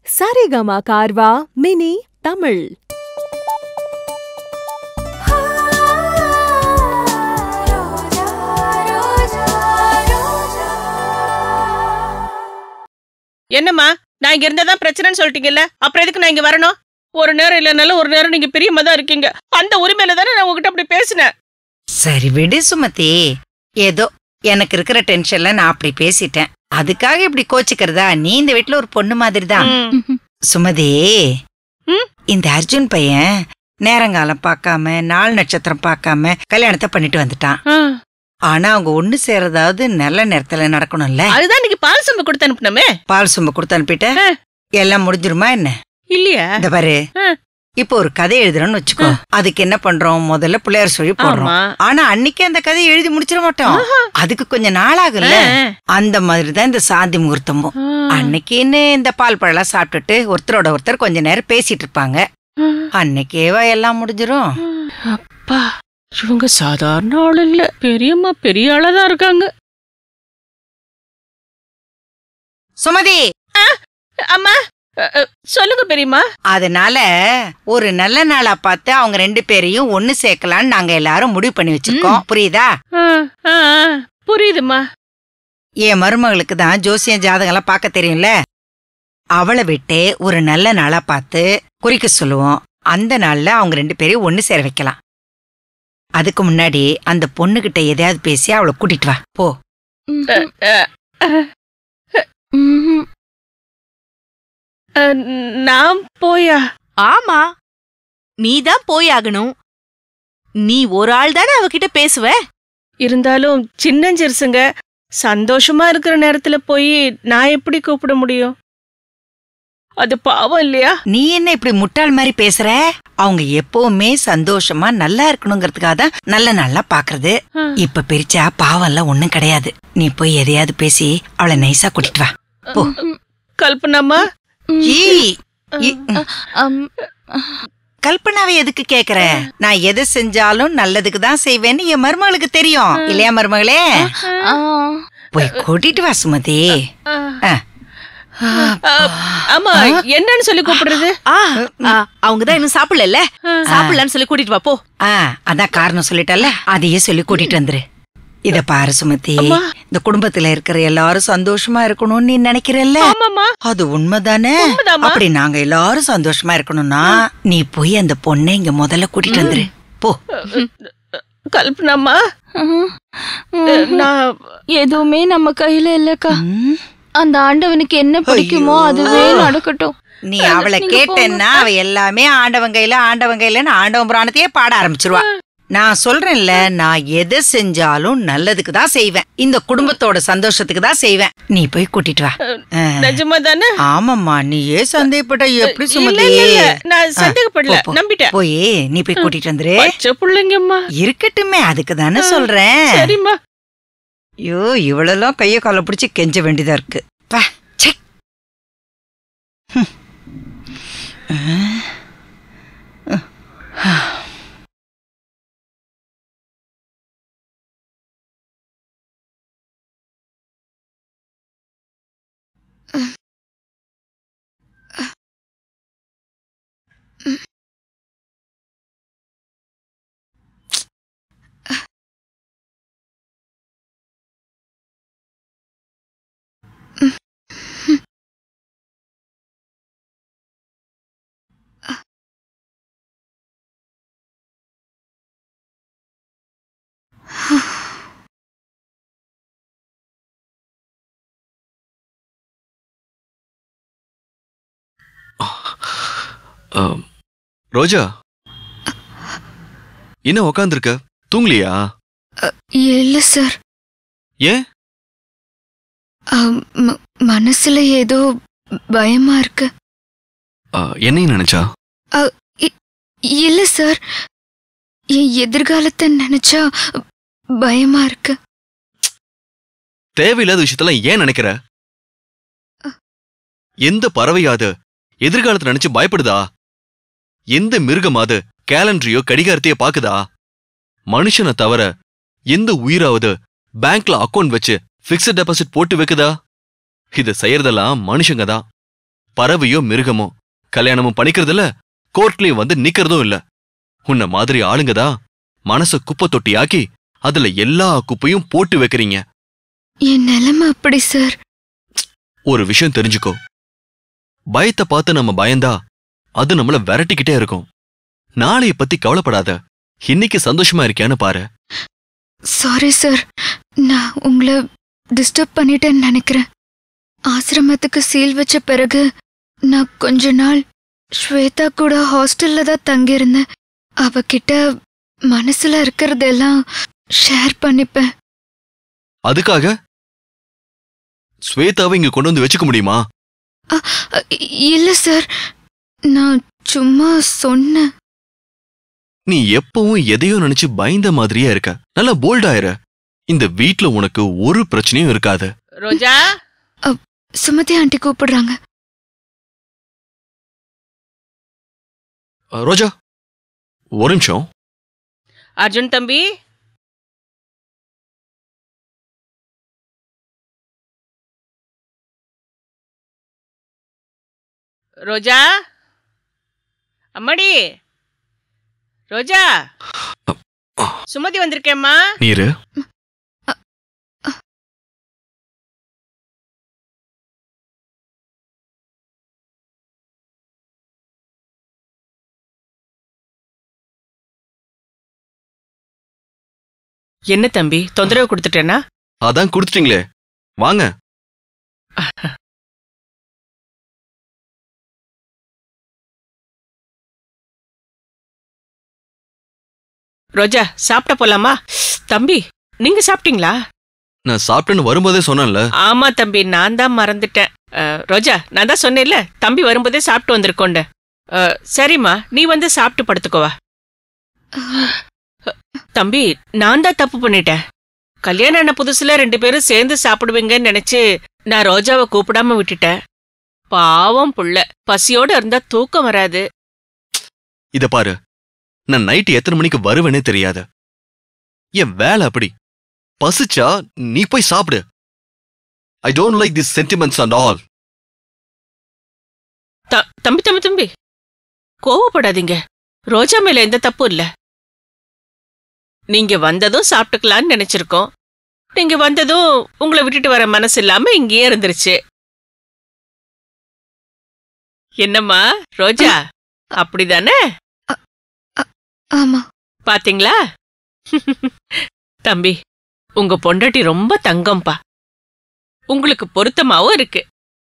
Saregama கார்வா mini Tamil என்னம்மா நான் இங்க இருந்தா தான் பிரச்சனைன்னு சொல்லிட்டீங்கல்ல அப்புறம் எதுக்கு நான் இங்க வரணும் ஒரு நேரம் இல்லைனாலும் ஒரு நேரம் நீங்க பிரியமா தான் இருக்கீங்க அந்த உரிமையில தானே நான் உங்ககிட்ட அப்படி பேசினேன் சரி விடு சுமதி ஏதோ எனக்கு இருக்கிற டென்ஷன்ல நான் அப்படி பேசிட்டேன் அதுக்காக இப்படி கோச்சிக்கிறதா நீ இந்த வீட்ல ஒரு பொண்ணு மாதிரி தான் ம். சுமதி ம்? இந்த அர்ஜுன் பையன் நேரங்காலம் பார்க்காம நாள் நட்சத்திரம் பார்க்காம கல்யாணத்தை பண்ணிட்டு வந்துட்டான் ஆ. ஆனா அவங்க ஒண்ணு சேர்றதாவது நல்ல நேரத்துல நடக்கணும்ல அதுதான் இன்னைக்கு பால் சம்பு கொடுத்து அனுப்புனமே பால் சும்ப கொடுத்து அனுப்பிட்ட ஆ. எல்லாம் முடிஞ்சிருமா என்ன இல்லையா இந்த பாரு ஆ. இப்போ ஒரு கதை எழுதுறோம்னு வச்சுக்கோ அதுக்கு என்ன பண்றோம் முதல்ல பிள்ளையார் சொல்லி போடுறோம் ஆமா ஆனா அன்னைக்கு அந்த கதையை எழுதி முடிச்சிட மாட்டோம் அதுக்கு கொஞ்சம் நாளாகும்ல அந்த மாதிரி தான் இந்த சாந்தி முகூர்த்தமும் அன்னைக்குன்னு இந்த பால் பழம் சாப்பிட்டுட்டு ஒருத்தரோட ஒருத்தர் கொஞ்ச நேரம் பேசிட்டு இருப்பாங்க அன்னைக்கேவா எல்லாம் முடிஞ்சிரும் அப்பா இவங்க சாதாரண ஆள் இல்ல பெரியம்மா பெரிய ஆளாதான் இருக்காங்க சுமதி அம்மா அ, அ, சொல்லுங்க பெரியம்மா அதனால ஒரு நல்ல நாளா பார்த்து அவங்க ரெண்டு பேரையும் ஒண்ணு சேர்க்கலாம்னு நாங்க எல்லாரும் முடிவு பண்ணி வச்சிருக்கோம் புரியுதா ஆ, ஆ, ஆ, புரியுதும்மா என் மருமகளுக்கு தான் ஜோசியம் ஜாதகம்லாம் பார்க்க தெரியும்ல அவளை விட்டு ஒரு நல்ல நாளா பார்த்து குறிக்க சொல்லுவோம் அந்த நாள்ல அவங்க ரெண்டு பேரையும் ஒண்ணு சேர வைக்கலாம் அதுக்கு முன்னாடி அந்த பொண்ணுகிட்ட எதையாவது பேசி அவளை கூட்டிட்டு வா போ அ, அ, அ, நான் போயா ஆமா நீதான் போயாகணும் நீ ஒரு ஆள் தானே அவகிட்ட பேசுவ இருந்தாலும் சின்னஞ்சிறுசுங்க சந்தோஷமா இருக்கிற நேரத்துல போய் நான் எப்படி கூப்பிட முடியும் அது பாவம் இல்லையா நீ என்ன இப்படி முட்டாள் மாதிரி பேசுற அவங்க எப்பவுமே சந்தோஷமா நல்லா இருக்கணுங்கிறதுக்காக தான் நல்ல நல்லா பாக்குறது ஆ. இப்ப பிரிச்சா பாவம்லாம் ஒண்ணும் கிடையாது நீ போய் எதையாவது பேசி அவளை நைஸா கூட்டிட்டு வா போ கல்பனாமா ஈ, ஈ, ம். கல்பனாவை எதுக்கு கேக்குற நான் எதை செஞ்சாலும் நல்லதுக்கு தான் செய்வேன்னு என் மருமகளுக்கு தெரியும் இல்லையா மருமகளே போய் கூட்டிட்டு வா சுமதி ஆ. ஆமா என்னன்னு சொல்லி கூப்பிடுறது ஆ அவங்க தான் இன்னும் சாப்பிடல சாப்பிடலான்னு சொல்லி கூட்டிட்டு வா போ ஆ அதான் காரணம் சொல்லிட்டல அதையே சொல்லி கூட்டிட்டு வந்துரு இத பாரு சுமதி அம்மா. இந்த குடும்பத்துல இருக்கிற எல்லாரும் சந்தோஷமா இருக்கணும்னு நீ நினைக்கிறல்ல ஆமாமா அது உண்மைதானே உண்மைதாம்மா. அப்படி நாங்க எல்லாரும் சந்தோஷமா இருக்கணும்னா நீ போய் அந்த பொண்ணை இங்க முதல்ல கூட்டிட்டு வந்துரு போ கல்பனாமா நான் எதுவுமே நம்ம கையில இல்லக்கா ம். அந்த ஆண்டவனுக்கு என்ன பிடிக்குமோ ஐயோ. அதுவே நடக்கட்டும் நீ அவளை கேட்டேன்னா அவ எல்லாமே ஆண்டவன் கையில ஆண்டவன் கையிலன்னு ஆண்டவன் புராணத்தையே பாட ஆரம்பிச்சிருவா நான் சொல்றேன்ல நான் எதை செஞ்சாலும் நல்லதுக்கு தான் செய்வேன் இந்த குடும்பத்தோட சந்தோஷத்துக்கு தான் செய்வேன் நீ போய் கூட்டிட்டு வா ஆ. நிஜமா தானே ஆமாம்மா நீ ஏன் சந்தேகப்பட்ட எப்படி இல்ல, சுமதி இல்ல, இல்ல. நான் ஆ, சந்தேகப்படல போ, போ. நம்பிட்டேன் போய் நீ போய் கூட்டிட்டு வந்துரு பச்சை பிள்ளைங்கம்மா இருக்கட்டுமே அதுக்கு தானே சொல்றேன் சரிம்மா ஐயோ இவளெல்லாம் கைய காலை பிடிச்சு கெஞ்ச வேண்டியதா இருக்கு பா, ச்சே. ஹம். ஆ. ஆம். ரோஜா என்ன உக்காந்துருக்க தூங்கலியா இல்ல சார் ஏன் அம், ம- மனசுல ஏதோ பயமா இருக்கு ஆ, என்னையும் நினைச்சா இல்ல சார் என் எதிர்காலத்தை நினைச்சா பயமா இருக்கு தேவையில்லாத விஷயத்தெல்லாம் ஏன் நினைக்கிற எந்த பறவையாவது எதிர்காலத்தை நினைச்சு பயப்படுதா எந்த மிருகமாவது கேலண்டரையோ கடிகாரத்தையோ பாக்குதா மனுஷனை தவிர எந்த உயிராவது பேங்க்ல அக்கவுண்ட் வச்சு பிக்ஸட் டெபாசிட் போட்டு வைக்குதா இத செய்யறதெல்லாம் மனுஷங்க தான் பறவையோ மிருகமோ கல்யாணமும் பண்ணிக்கிறதில்ல கோர்ட்லயும் வந்து நிக்கிறதும் இல்ல உன்ன மாதிரி ஆளுங்க தான் மனச குப்பை தொட்டியாக்கி அதுல எல்லா குப்பையும் போட்டு வைக்கிறீங்க என் நிலைமை அப்படி சார் ஒரு விஷயம் தெரிஞ்சுக்கோ பயத்தை பார்த்து நம்ம பயந்தா அது நம்மள விரட்டிக்கிட்டே இருக்கும் நாளைய பத்தி கவலைப்படாத இன்னைக்கு சந்தோஷமா இருக்கியான்னு பாரு சாரி சார் நான் உங்களை டிஸ்டர்ப் பண்ணிட்டேன்னு நினைக்கிறேன் ஆசிரமத்துக்கு சீல் வச்ச பிறகு நான் கொஞ்ச நாள் ஸ்வேதா கூட ஹாஸ்டல்ல தான் தங்கியிருந்தேன் அவகிட்ட மனசுல இருக்கிறதெல்லாம் ஷேர் பண்ணிப்பேன் அதுக்காக ஸ்வேதாவை இங்க கொண்டு வந்து வச்சுக்க முடியுமா அ, இல்ல சார் நான் சும்மா சொன்னேன் நீ எப்பவும் எதையோ நினைச்சு பயந்த மாதிரியே இருக்க நல்லா போல்டாயிரு இந்த வீட்ல உனக்கு ஒரு பிரச்சனையும் இருக்காது ரோஜா சுமதி ஆண்டி கூப்பிடுறாங்க அஹ், ரோஜா ஒரு நிமிஷம் அர்ஜுன் தம்பி ரோஜா அம்மாடி ரோஜா சுமதி வந்திருக்கேம்மா நீரு என்ன தம்பி தொந்தரவு கொடுத்துட்டேனா அதான் கொடுத்துட்டீங்களே வாங்க ரோஜா சாப்பிட போலாமா தம்பி நீங்க சாப்பிட்டீங்களா நான் சாப்பிட்டேன்னு வரும்போதே சொன்னேன்ல ஆமா தம்பி நான் தான் மறந்துட்டேன் அஹ், ரோஜா நான் தான் சொன்னேன்ல தம்பி வரும்போதே சாப்பிட்டு வந்திருக்கோண்ட அஹ், சரிம்மா நீ வந்து சாப்பிட்டு படுத்துக்கோவா தம்பி நான் தான் தப்பு பண்ணிட்டேன் கல்யாணம் ஆன புதுசுல ரெண்டு பேரும் சேர்ந்து சாப்பிடுவீங்கன்னு நினைச்சு நான் ரோஜாவை கூப்பிடாம விட்டுட்டேன் பாவம் புள்ள பசியோட இருந்தா தூக்கம் வராது இத பாரு நான் நைட்டு எத்தனை மணிக்கு வருவேனே தெரியாது என் வேலை அப்படி பசிச்சா நீ போய் சாப்பிடு I don't like this sentiments and all த- தம்பி தம்பி தம்பி கோவப்படாதீங்க ரோஜா மேல எந்த தப்பும் இல்ல நீங்க வந்ததும் சாப்பிட்டுக்கலாம்னு நினைச்சிருக்கோம் நீங்க வந்ததும் உங்களை விட்டுட்டு வர மனசு இல்லாம இங்கேயே இருந்துருச்சு என்னம்மா ரோஜா அப்படிதானே ஆமா பாத்தீங்களா தம்பி உங்க பொண்டாட்டி ரொம்ப தங்கம்பா உங்களுக்கு பொருத்தமாவும் இருக்கு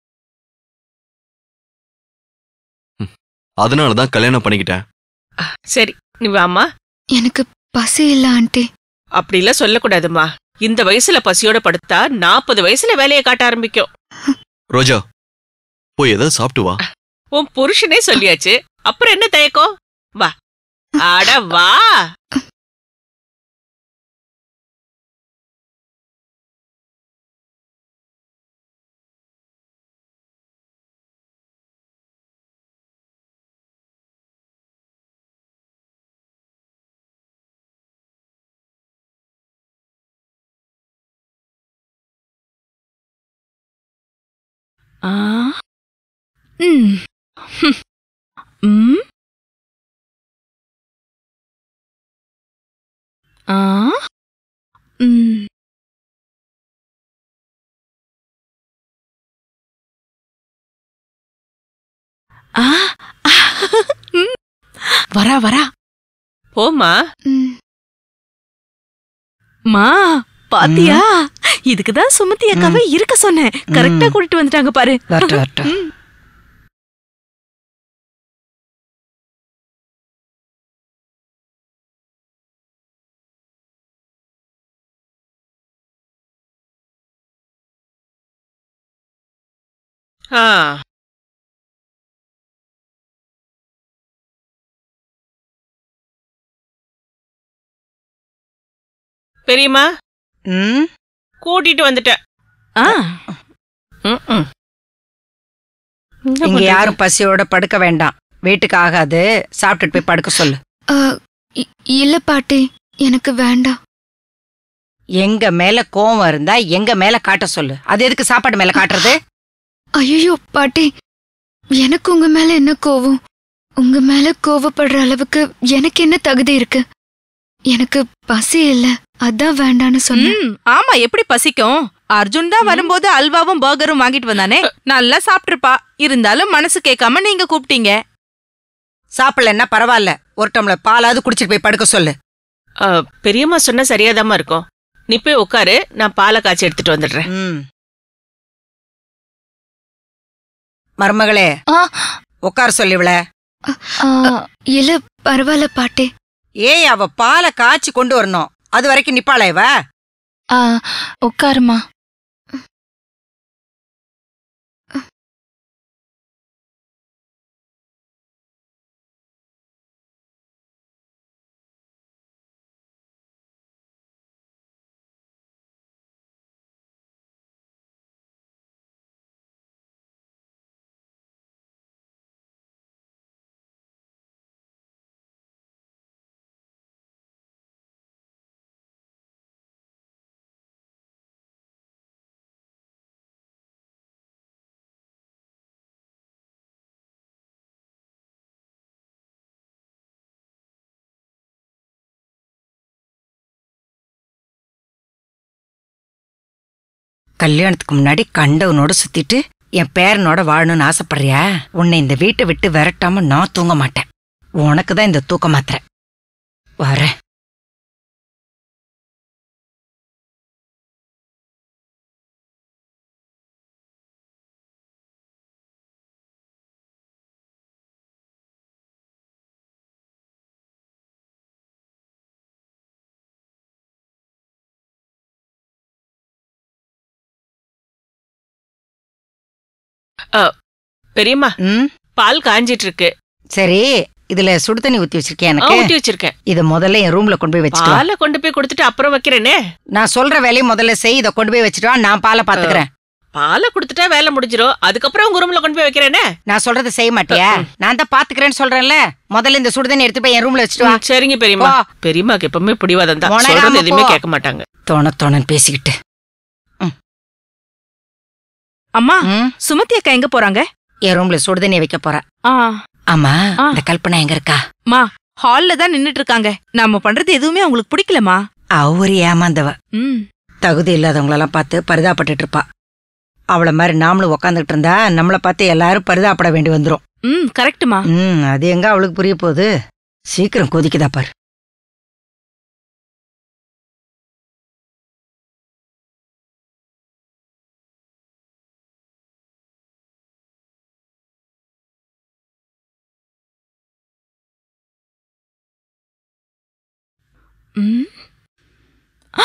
அதனால தான் கல்யாணம் பண்ணிக்கிட்டேன் சரி நீ வாம்மா எனக்கு பசி இல்ல ஆண்டி அப்படிலாம் சொல்லக்கூடாதும்மா இந்த வயசுல பசியோட படுத்தா நாற்பது வயசுல வேலையை காட்ட ஆரம்பிக்கும் ரோஜா போய் ஏதாவது சாப்பிட்டு வா உன் புருஷனே சொல்லியாச்சு அப்புறம் என்ன தயக்கம் வா அட வா ஆ ம் ஹும். ம் ஆ ம் ஆ ஆ. ம். வரா வரா போம்மா ம், மா பாத்தியா இதுக்குதான் சுமதி அக்காவை இருக்க சொன்னேன் கரெக்டா ம். கூட்டிட்டு வந்துட்டாங்க பாரு வரட்டும், வரட்டும். ம். ஆ பெரியம்மா ம் கூட்டிட்டு வந்துட்டேன் ஆ ம், ம். என்ன இங்க பண்றது? யாரும் பசியோட படுக்க வேண்டாம் வீட்டுக்கு ஆகாது சாப்பிட்டுட்டு போய் படுக்க சொல்லு ஆ, இ- இல்ல பாட்டி எனக்கு வேண்டாம் எங்க மேல கோவம் இருந்தா எங்க மேல காட்ட சொல்லு அது எதுக்கு சாப்பாடு மேல காட்டுறது ஐயோ பாட்டி எனக்கு உங்க மேல என்ன கோவம் உங்க மேல கோவப்படுற அளவுக்கு எனக்கு என்ன தகுதி இருக்கு எனக்கு பசி இல்ல அதான் வேண்டான்னு சொன்னேன் ம், ஆமா எப்படி பசிக்கும் அர்ஜுன் தான் வரும்போது அல்வாவும் பர்கரும் வாங்கிட்டு வந்தானே நல்லா சாப்பிட்டிருப்பா இருந்தாலும் மனசு கேட்காம நீங்க கூப்பிட்டீங்க சாப்பிடலன்னா பரவாயில்ல ஒரு டம்ளர் பாலாவது குடிச்சிட்டு போய் படுக்க சொல்லு ஆ, பெரியம்மா சொன்னா சரியாதாம்மா இருக்கும் நீ போய் உட்காரு நான் பாலை காய்ச்சி எடுத்துட்டு வந்துடுறேன் ம். மருமகளே ஆ. உட்கார சொல்லி இவள ஆ, இல்ல பரவாயில்ல பாட்டி ஏய் அவ பாலை காய்ச்சி கொண்டு வரணும் அது வரைக்கும் நிப்பாளா இவ ஆ, உட்காருமா கல்யாணத்துக்கு முன்னாடி கண்டவனோட சுத்திட்டு என் பேரனோட வாழணும்னு ஆசைப்படுறியா உன்னை இந்த வீட்டை விட்டு விரட்டாம நான் தூங்க மாட்டேன் உனக்கு தான் இந்த தூக்க மாத்திரை வரேன் பெரியம்மா ம் பால் காஞ்சிட்டு இருக்கு சரி இதுல சுடு தண்ணி ஊத்தி வச்சிருக்கேன் ஆ, எனக்கு ஊத்தி வச்சிருக்கேன் இத முதல்ல என் ரூம்ல கொண்டு போய் வச்சுட்டு வா. பாலை கொண்டு போய் கொடுத்துட்டு அப்புறம் வைக்கிறேனே நான் சொல்ற வேலையை முதல்ல செய் இத கொண்டு போய் வச்சுட்டு வா நான் பாலை பாத்துக்கிறேன் பாலை கொடுத்துட்டா வேலை முடிஞ்சிரும் அதுக்கப்புறம் உங்க ரூம்ல கொண்டு போய் வைக்கிறேனே நான் சொல்றதை செய்ய மாட்டியா நான் தான் பாத்துக்கிறேன்னு சொல்றேன்ல முதல்ல இந்த சுடு தண்ணி எடுத்து போய் என் ரூம்ல வச்சுட்டு வா ம், சரிங்க பெரியம்மா வா. பெரியம்மாக்கு எப்பவுமே பிடிவாதம் தான் உனக்காம சொல்றது எதுவுமே போ. கேட்க மாட்டாங்க தோண தோணன்னு பேசிக்கிட்டு அம்மா ம், சுமதி அக்கா எங்க போறாங்க என் ரூம்ல சுடு தண்ணி வைக்க போறேன் ஆ ஆமா ஆ. இந்த கல்பனா எங்க இருக்கா மா ஹால்ல தான் நின்னுட்டு இருக்காங்க நாம பண்றது எதுவுமே அவங்களுக்கு பிடிக்கலமா அவ ஒரு ஏமாந்தவ ம் தகுதி இல்லாதவங்களெல்லாம் பார்த்து பரிதாபப்பட்டுட்டு இருப்பா அவள மாதிரி நாமளும் உக்காந்துட்டு இருந்தா நம்மள பார்த்து எல்லாரும் பரிதாபப்பட வேண்டி வந்துரும் ம் கரெக்ட்டுமா ம் அது எங்க அவளுக்கு புரிய போகுது சீக்கிரம் கொதிக்குதா பாரு ம் ஆ!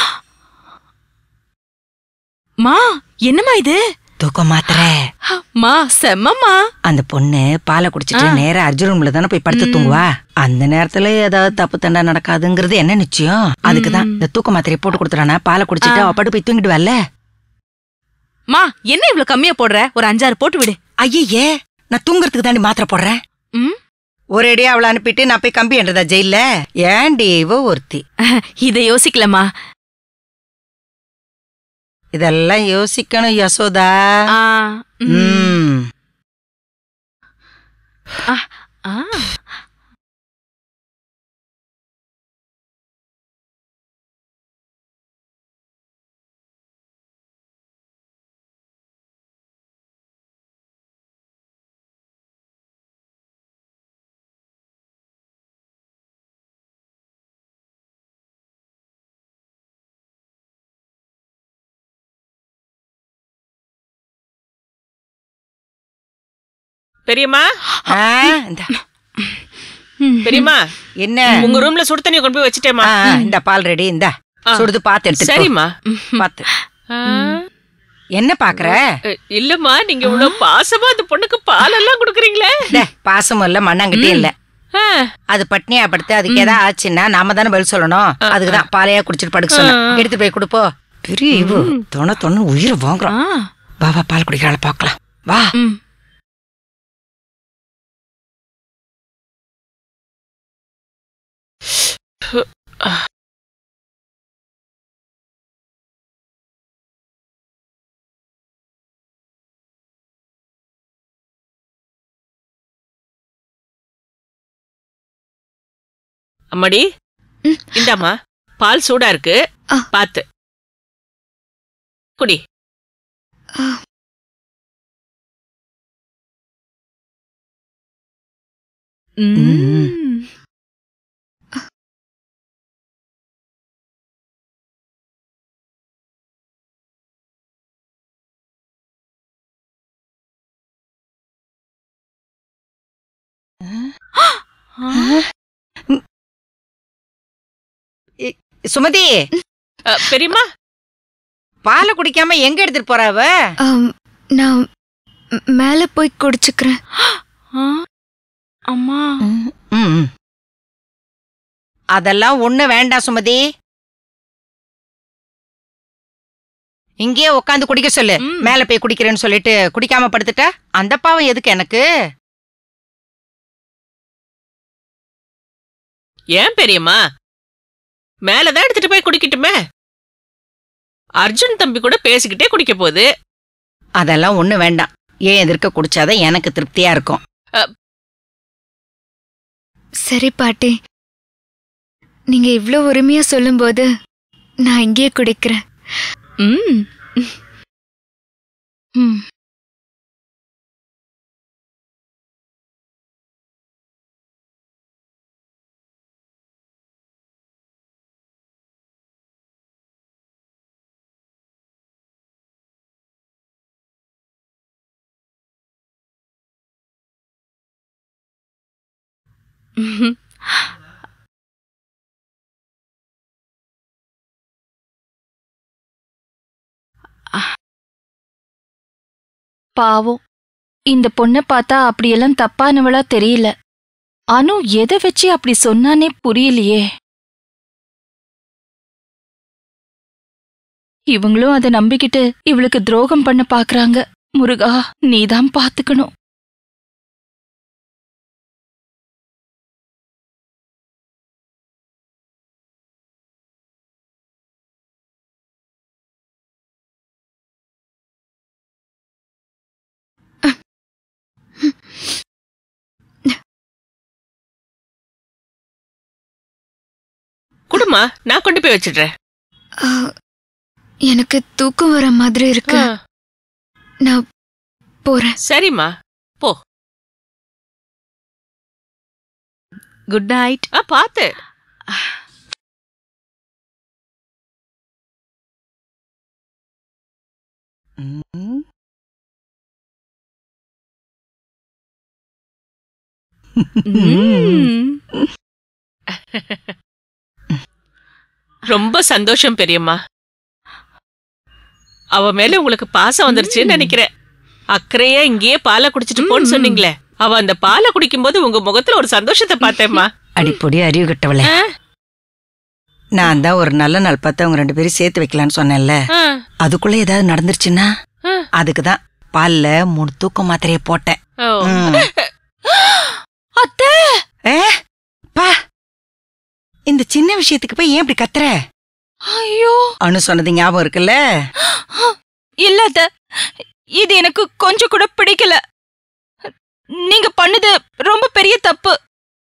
மா என்னம்மா இது தூக்கம் மாத்திரை மா செம்மம்மா அந்த பொண்ணு பாலை குடிச்சிட்டு ஆ. நேரா அர்ஜுன் ரூம்ல தானே போய் படுத்து ம். தூங்குவா அந்த நேரத்துல ஏதாவது தப்பு தண்டா நடக்காதுங்கிறது என்ன நிச்சயம் அதுக்குதான் ம். இந்த தூக்க மாத்திரையை போட்டு கொடுத்துறானா பாலை குடிச்சிட்டு ஆ. அவ பட்டு போய் தூங்கிடுவாள்ல மா என்ன இவ்ளோ கம்மியா போடுற ஒரு அஞ்சாறு போட்டு விடு ஐயே நான் தூங்குறதுக்கு தாண்டி மாத்திரை போடுறேன் ம் ஒரேடியா அவளை அனுப்பிட்டு நான் போய் கம்பி என்றதா ஜெயில ஏண்டி இவ ஒருத்தி இத யோசிக்கலமா இதெல்லாம் யோசிக்கணும் யசோதா ஆ ம். ம் ஆ பெரியம்மா ஆ, இந்தா. ம். பெரியம்மா என்ன உங்க ரூம்ல சுடு தண்ணியை கொண்டு போய் வச்சுட்டேமா ஆ, இந்த பால் ரெடி இந்த ஆ. சுடுது பாத்து எடுத்து சரிம்மா பாத்து ஆ, என்ன பாக்குற அ, இல்லம்மா நீங்க இவ்வளவு பாசமா அந்த பொண்ணுக்கு பாலெல்லாம் கொடுக்குறீங்களே டே, பாசமும் இல்ல மண்ணாங்கட்டியும் இல்ல ஆ, அது பட்னியா படுத்து அதுக்கு ஏதாவது ஆச்சுன்னா நாம தானே பதில் சொல்லணும் அதுக்குதான் பாலையா குடிச்சிட்டு படுக்க சொன்னேன் எடுத்து போய் கொடுப்போ பெரிய இவ தொண தொண்ணு உயிரை வாங்குறோம் ஆ வா வா பால் குடிக்கிறாள பாக்கலாம் வா ம் அம்மாடி ம். இந்தாம்மா பால் சூடா இருக்கு ஆ. பாத்து குடி ஆ. ம். சுமதி அ, பெரியம்மா பாலை குடிக்காம எங்க எடுத்துட்டு போறாவ ஆம், நான் ம், மேல போய் குடிச்சுக்கிறேன் ஆ, அம்மா ம். அதெல்லாம் ஒண்ணு வேண்டாம் சுமதி இங்கேயே உட்காந்து குடிக்க சொல்லு ம். மேல போய் குடிக்கிறேன்னு சொல்லிட்டு குடிக்காம படுத்துட்டா அந்த பாவம் எதுக்கு எனக்கு ஏன் பெரியம்மா மேலதான் எடுத்துட்டு போய் குடிக்கட்டுமே அர்ஜுன் தம்பி கூட பேசிக்கிட்டே குடிக்க போகுது அதெல்லாம் ஒண்ணு வேண்டாம் ஏன் எதிர்க்க குடிச்சாதான் எனக்கு திருப்தியா இருக்கும் சரி பாட்டி நீங்க இவ்ளோ உரிமையா சொல்லும்போது நான் இங்கேயே குடிக்கிறேன் ம் ம் ம்ஹும். பாவம் இந்த பொண்ண பார்த்தா அப்படியெல்லாம் தப்பானவளா தெரியல அனு எதை வச்சு அப்படி சொன்னானே புரியலையே இவங்களும் அதை நம்பிக்கிட்டு இவளுக்கு துரோகம் பண்ண பாக்குறாங்க முருகா நீதான் பாத்துக்கணும் குடுமா நான் கொண்டு போய் வச்சிடுறேன் ஆ, எனக்கு தூக்கம் வர மாதிரி இருக்கு ஆ, நான் போறேன் சரிம்மா குட் நைட் ஆ பாத்து ம். ரொம்ப சந்தோஷம் பெரியம்மா அவ மேல உங்களுக்கு பாசம் வந்துருச்சுன்னு நினைக்கிறேன் அக்கறையா இங்கேயே பாலை குடிச்சிட்டு போன்னு ம். சொன்னீங்களே அவ அந்த பாலை குடிக்கும்போது உங்க முகத்துல ஒரு சந்தோஷத்தை பார்த்தேம்மா அடிப்பொடி அறிவு கட்டவளே ஆ, நான் தான் ஒரு நல்ல நாள் பார்த்து அவங்க ரெண்டு பேரும் சேர்த்து வைக்கலான்னு சொன்னேன்ல ஆ, அதுக்குள்ள ஏதாவது நடந்துருச்சுன்னா ஆ. அதுக்கு தான் பால்ல மூணு தூக்க மாத்திரைய போட்டேன் ஓ. ம். அத்தை ஏ பா இந்த சின்ன விஷயத்துக்கு போய் ஏன் இப்படி கத்துற ஐயோ அனு சொன்னது ஞாபகம் இருக்குல்ல இல்ல அத்தை இது எனக்கு கொஞ்சம் கூட பிடிக்கல நீங்க பண்ணது ரொம்ப பெரிய தப்பு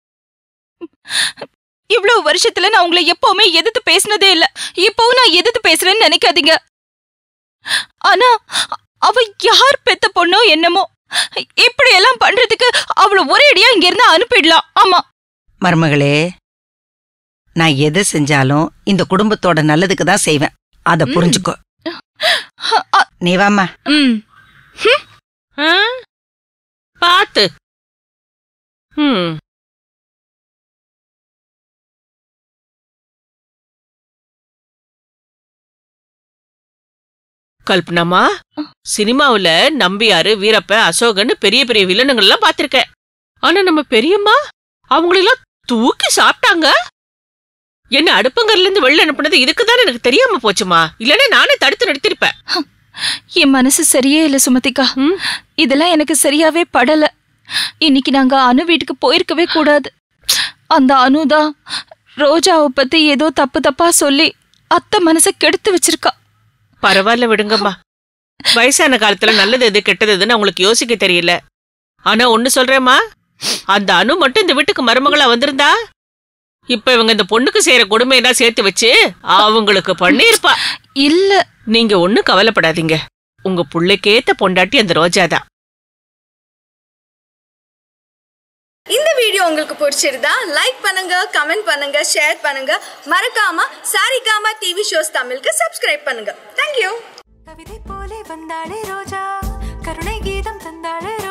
இவ்வளவு வருஷத்துல நான் உங்களை எப்பவுமே எதிர்த்து பேசினதே இல்ல இப்பவும் நான் எதிர்த்து பேசுறேன்னு நினைக்காதீங்க ஆனா அவ யார் பெத்த பொண்ணோ என்னமோ இப்படி எல்லாம் பண்றதுக்கு அவள ஒரே அடியா இங்க இருந்து அனுப்பிடலாம் ஆமா மருமகளே நான் எது செஞ்சாலும் இந்த குடும்பத்தோட நல்லதுக்கு தான் செய்வேன் அத ம். புரிஞ்சுக்கோ அ- நீ வாம்மா ம் ஆ? பாத்து ம் கல்பனாமா சினிமாவுல நம்பியாரு வீரப்ப அசோகன்னு பெரிய பெரிய வில்லனுங்கள் எல்லாம் பாத்திருக்கேன் ஆனா நம்ம பெரியம்மா அவங்களெல்லாம் தூக்கி சாப்பிட்டாங்க என்ன அடுப்பங்கர்ல இருந்து வெளில அனுப்புனது இதுக்குதான் எனக்கு தெரியாம போச்சுமா இல்லன்னா நானே தடுத்து நிறுத்திருப்பேன் என் மனசு சரியே இல்ல சுமதிக்கா ம்? இதெல்லாம் எனக்கு சரியாவே படல இன்னைக்கு நாங்க அனு வீட்டுக்கு போயிருக்கவே கூடாது அந்த அனுதான் ரோஜாவை பத்தி ஏதோ தப்பு தப்பா சொல்லி அத்தை மனசை கெடுத்து வச்சிருக்கா பரவாயில்ல விடுங்கம்மா வயசான காலத்துல நல்லது எது கெட்டது எதுன்னு அவங்களுக்கு யோசிக்க தெரியல ஆனா ஒண்ணு சொல்றேம்மா அந்த அனு மட்டும் இந்த வீட்டுக்கு மருமகளா வந்திருந்தா இப்ப இவங்க இந்த பொண்ணுக்கு செய்யற கொடுமையெல்லாம் சேர்த்து வச்சு அவங்களுக்கு பண்ணிருப்பா இல்ல நீங்க ஒண்ணும் கவலைப்படாதீங்க உங்க புள்ளைக்கேத்த பொண்டாட்டி அந்த ரோஜா தான் இந்த வீடியோ உங்களுக்கு பிடிச்சிருந்தா லைக் பண்ணுங்க கமெண்ட் பண்ணுங்க ஷேர் பண்ணுங்க மறக்காம சாரிகாமா டிவி ஷோஸ் தமிழுக்கு சப்ஸ்கிரைப் பண்ணுங்க தேங்க்யூ கவிதை போலே வந்தாளே ரோஜா கருணை கீதம் தந்தாளே